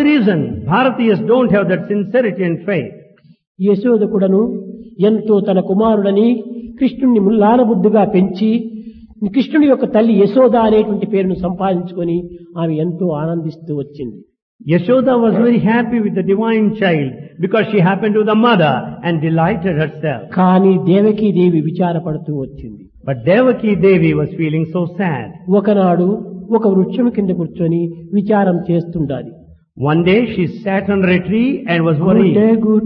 reason Bharatiyas don't have that sincerity and faith. Yashoda కూడాను ఎంతో తన కుమారుడని కృష్ణుణ్ణి ముల్లానబుద్ధిగా పెంచి కృష్ణుడి యొక్క తల్లి యశోద అనేటువంటి పేరును సంపాదించుకొని ఆమె ఎంతో ఆనందిస్తూ వచ్చింది Yashoda was very happy with the divine child because she happened to be the mother and delighted herself. కానీ దేవకీ దేవి విచారపడుతూ వచ్చింది But Devaki Devi was feeling so sad. ఒకనాడు ఒక వృక్షం కింద కూర్చొని విచారం చేస్తుండాలి One day she sat under a tree and was worried. Good day